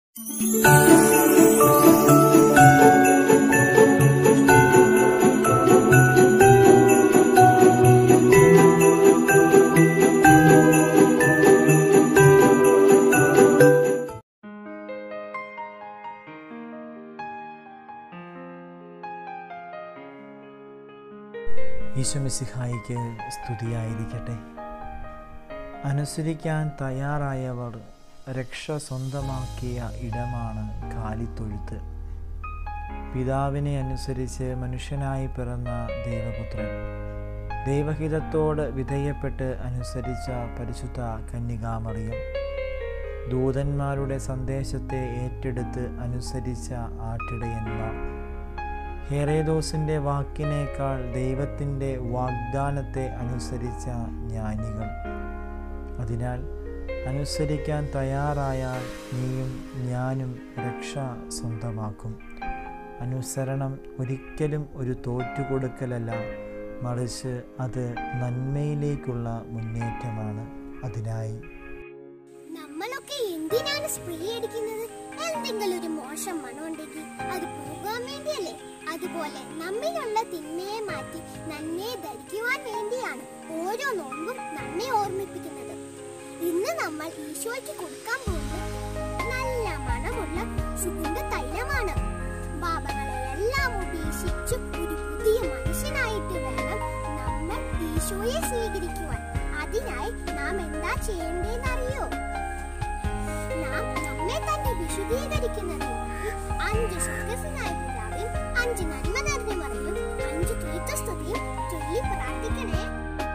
ഈശ്വമിസിഹായിക്ക് സ്തുതിയായിരിക്കട്ടെ അനുസരിക്കാൻ തയ്യാറായവർ രക്ഷ സ്വന്തമാക്കിയ ഇടമാണ് കാലിത്തൊഴുത്ത് പിതാവിനെ അനുസരിച്ച് മനുഷ്യനായി പിറന്ന ദൈവപുത്രൻ ദൈവഹിതത്തോട് വിധേയപ്പെട്ട് അനുസരിച്ച പരിശുദ്ധ കന്യകാമറിയം ദൂതന്മാരുടെ സന്ദേശത്തെ ഏറ്റെടുത്ത് അനുസരിച്ച ആട്ടിടയന്മാർ ഹെറേദോസിൻ്റെ വാക്കിനേക്കാൾ ദൈവത്തിൻ്റെ വാഗ്ദാനത്തെ അനുസരിച്ച ജ്ഞാനികൾ അതിനാൽ അനുസരിക്കാൻ തയ്യാറായാൽ നീയും ഞാനും രക്ഷ സ്വന്തമാക്കും അനുസരണം ഒരിക്കലും ഒരു തോറ്റുകൊടുക്കലല്ല മറിച്ച് അത് നന്മയിലേക്കുള്ള മുന്നേറ്റമാണ് അതിനായി നമ്മളൊക്കെ എന്തിനാണ് സ്പ്രേ അടിക്കുന്നത് എന്തെങ്കിലും ഒരു മോശം മണമുണ്ടെങ്കിൽ അത് പോകാൻ വേണ്ടിയല്ലേ അതുപോലെ നമ്മിലുള്ള തിന്മയെ മാറ്റി നന്മയെ ധരിക്കുവാൻ വേണ്ടിയാണ് ഓരോ നോമ്പും നമ്മെ ഓർമ്മിപ്പിക്കുന്നത് ഇന്ന് നമ്മൾ ഈശോയ്ക്ക് കൊടുക്കാൻ പോകുന്നത് നല്ല മണമുള്ള സുഗന്ധ തൈലമാണ് പാപങ്ങളെല്ലാം ഉപേക്ഷിച്ചു ഒരു പുതിയ മനുഷ്യനായിട്ട് വേണം നമ്മൾ ഈശോയെ സ്വീകരിക്കുവാൻ അതിനായി നാം എന്താ ചെയ്യേണ്ടതെന്നറിയോ നാം നമ്മെ തന്നെ വിശുദ്ധീകരിക്കുന്നതിനായി അഞ്ച് സ്വർഗസ്വനായ പിതാവിൻ അഞ്ച് നന്മ നിറഞ്ഞ മറിയും അഞ്ച് കീർത്തസ്തുതിയും ചൊല്ലി പ്രാർത്ഥിക്കണേ